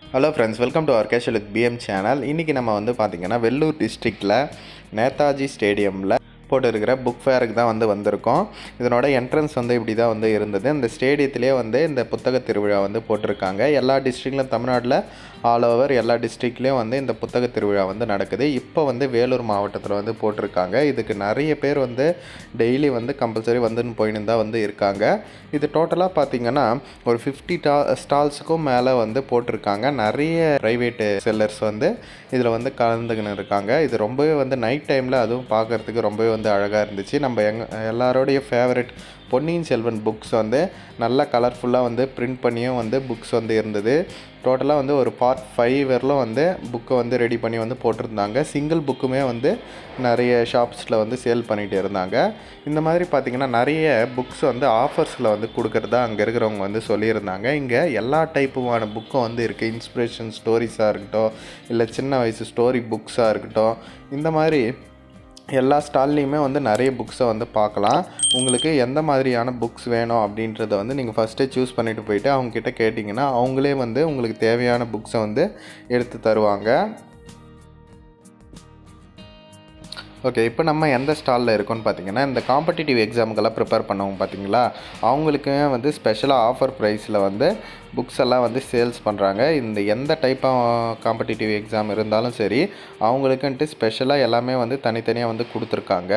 hello friends welcome to our casual with PM channel இன்றைக்கி நம்ம வந்து பார்த்திங்கன்னா வெள்ளூர் டிஸ்ட்ரிக்டில் நேதாஜி ஸ்டேடியமில் போட்டு இருக்கிற புக் ஃபேருக்கு தான் வந்து வந்திருக்கோம் இதனோட என்ட்ரன்ஸ் வந்து இப்படி தான் வந்து இருந்தது இந்த ஸ்டேடியத்திலே வந்து இந்த புத்தக திருவிழா வந்து போட்டிருக்காங்க எல்லா டிஸ்ட்ரிக்ட்லையும் தமிழ்நாட்டில் ஆல் ஓவர் எல்லா டிஸ்ட்ரிக்ட்லேயும் வந்து இந்த புத்தக திருவிழா வந்து நடக்குது இப்போ வந்து வேலூர் மாவட்டத்தில் வந்து போட்டிருக்காங்க இதுக்கு நிறைய பேர் வந்து டெய்லி வந்து கம்பல்சரி வந்துன்னு போயின்னு தான் வந்து இருக்காங்க இது டோட்டலாக பார்த்தீங்கன்னா ஒரு ஃபிஃப்டி டா ஸ்டால்ஸுக்கும் மேலே வந்து போட்டிருக்காங்க நிறைய ப்ரைவேட்டு செல்லர்ஸ் வந்து இதில் வந்து கலந்துக்கின்னு இருக்காங்க இது ரொம்பவே வந்து நைட் டைமில் அதுவும் பார்க்குறதுக்கு ரொம்பவே வந்து அழகாக இருந்துச்சு நம்ம எங் எல்லாரோடைய ஃபேவரட் பொன்னியின் செல்வன் புக்ஸ் வந்து நல்லா கலர்ஃபுல்லாக வந்து பிரிண்ட் பண்ணியும் வந்து புக்ஸ் வந்து இருந்தது டோட்டலாக வந்து ஒரு பார்ட் ஃபைவ் வரலும் வந்து புக்கை வந்து ரெடி பண்ணி வந்து போட்டிருந்தாங்க சிங்கிள் புக்குமே வந்து நிறைய ஷாப்ஸில் வந்து சேல் பண்ணிகிட்டு இருந்தாங்க இந்த மாதிரி பார்த்திங்கன்னா நிறைய புக்ஸ் வந்து ஆஃபர்ஸில் வந்து கொடுக்குறதா அங்கே இருக்கிறவங்க வந்து சொல்லியிருந்தாங்க இங்கே எல்லா டைப்புமான புக்கும் வந்து இருக்குது இன்ஸ்பிரேஷன் ஸ்டோரிஸாக இருக்கட்டும் இல்லை சின்ன வயசு ஸ்டோரி புக்ஸாக இருக்கட்டும் இந்த மாதிரி எல்லா ஸ்டால்லையுமே வந்து நிறைய புக்ஸை வந்து பார்க்கலாம் உங்களுக்கு எந்த மாதிரியான புக்ஸ் வேணும் அப்படின்றத வந்து நீங்கள் ஃபஸ்ட்டே சூஸ் பண்ணிவிட்டு போயிட்டு அவங்கக்கிட்ட கேட்டிங்கன்னா அவங்களே வந்து உங்களுக்கு தேவையான புக்ஸை வந்து எடுத்து தருவாங்க ஓகே இப்போ நம்ம எந்த ஸ்டாலில் இருக்கோம்னு பார்த்தீங்கன்னா இந்த காம்படிட்டிவ் எக்ஸாமுக்கெல்லாம் ப்ரிப்பேர் பண்ணவங்க பார்த்தீங்களா அவங்களுக்குமே வந்து ஸ்பெஷலாக ஆஃபர் ப்ரைஸில் வந்து புக்ஸ் எல்லாம் வந்து சேல்ஸ் பண்ணுறாங்க இந்த எந்த டைப் காம்படிட்டிவ் எக்ஸாம் இருந்தாலும் சரி அவங்களுக்குன்ட்டு ஸ்பெஷலாக எல்லாமே வந்து தனித்தனியாக வந்து கொடுத்துருக்காங்க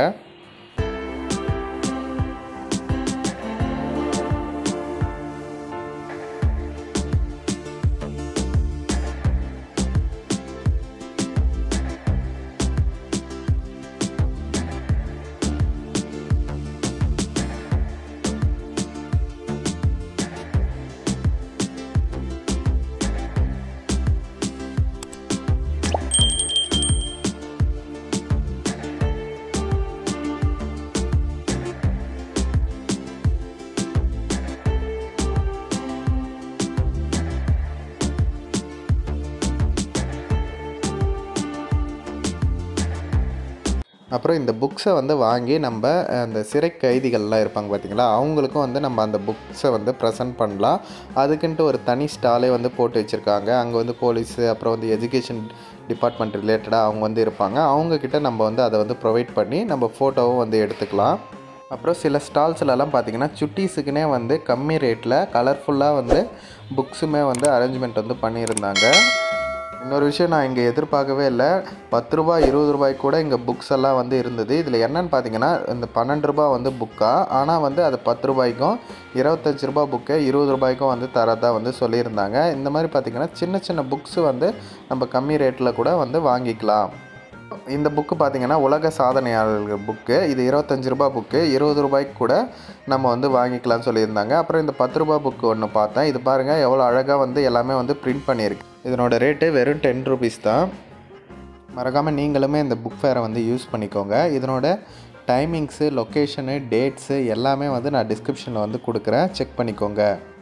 அப்புறம் இந்த புக்ஸை வந்து வாங்கி நம்ம அந்த சிறை கைதிகள்லாம் இருப்பாங்க பார்த்தீங்களா அவங்களுக்கும் வந்து நம்ம அந்த புக்ஸை வந்து ப்ரெசென்ட் பண்ணலாம் அதுக்குன்ட்டு ஒரு தனி ஸ்டாலே வந்து போட்டு வச்சுருக்காங்க அங்கே வந்து போலீஸு அப்புறம் வந்து எஜுகேஷன் டிபார்ட்மெண்ட் ரிலேட்டடாக அவங்க வந்து இருப்பாங்க அவங்கக்கிட்ட நம்ம வந்து அதை வந்து ப்ரொவைட் பண்ணி நம்ம ஃபோட்டோவும் வந்து எடுத்துக்கலாம் அப்புறம் சில ஸ்டால்ஸ்லலாம் பார்த்தீங்கன்னா சுட்டீஸுக்குனே வந்து கம்மி ரேட்டில் கலர்ஃபுல்லாக வந்து புக்ஸுமே வந்து அரேஞ்ச்மெண்ட் வந்து பண்ணியிருந்தாங்க இன்னொரு விஷயம் நான் இங்கே எதிர்பார்க்கவே இல்லை பத்து ரூபா இருபது ரூபாய்க்கு கூட இங்கே புக்ஸ் எல்லாம் வந்து இருந்தது இதில் என்னென்னு பார்த்தீங்கன்னா இந்த பன்னெண்டு ரூபா வந்து புக்கா ஆனால் வந்து அது பத்து ரூபாய்க்கும் இருபத்தஞ்சி ரூபா புக்கை இருபது ரூபாய்க்கும் வந்து தரதா வந்து சொல்லியிருந்தாங்க இந்த மாதிரி பார்த்திங்கன்னா சின்ன சின்ன புக்ஸு வந்து நம்ம கம்மி ரேட்டில் கூட வந்து வாங்கிக்கலாம் இந்த புக்கு பார்த்திங்கன்னா உலக சாதனையாளர்கள் புக்கு இது இருபத்தஞ்சி ரூபா புக்கு இருபது ரூபாய்க்கு கூட நம்ம வந்து வாங்கிக்கலாம்னு சொல்லியிருந்தாங்க அப்புறம் இந்த பத்து ரூபா புக்கு ஒன்று பார்த்தேன் இது பாருங்கள் எவ்வளோ அழகாக வந்து எல்லாமே வந்து பிரிண்ட் பண்ணியிருக்கு இதனோட ரேட்டு வெறும் டென் ருபீஸ் தான் மறக்காமல் நீங்களுமே இந்த புக் ஃபேரை வந்து யூஸ் பண்ணிக்கோங்க இதனோட டைமிங்ஸு லொக்கேஷனு டேட்ஸு எல்லாமே வந்து நான் டிஸ்கிரிப்ஷனில் வந்து கொடுக்குறேன் செக் பண்ணிக்கோங்க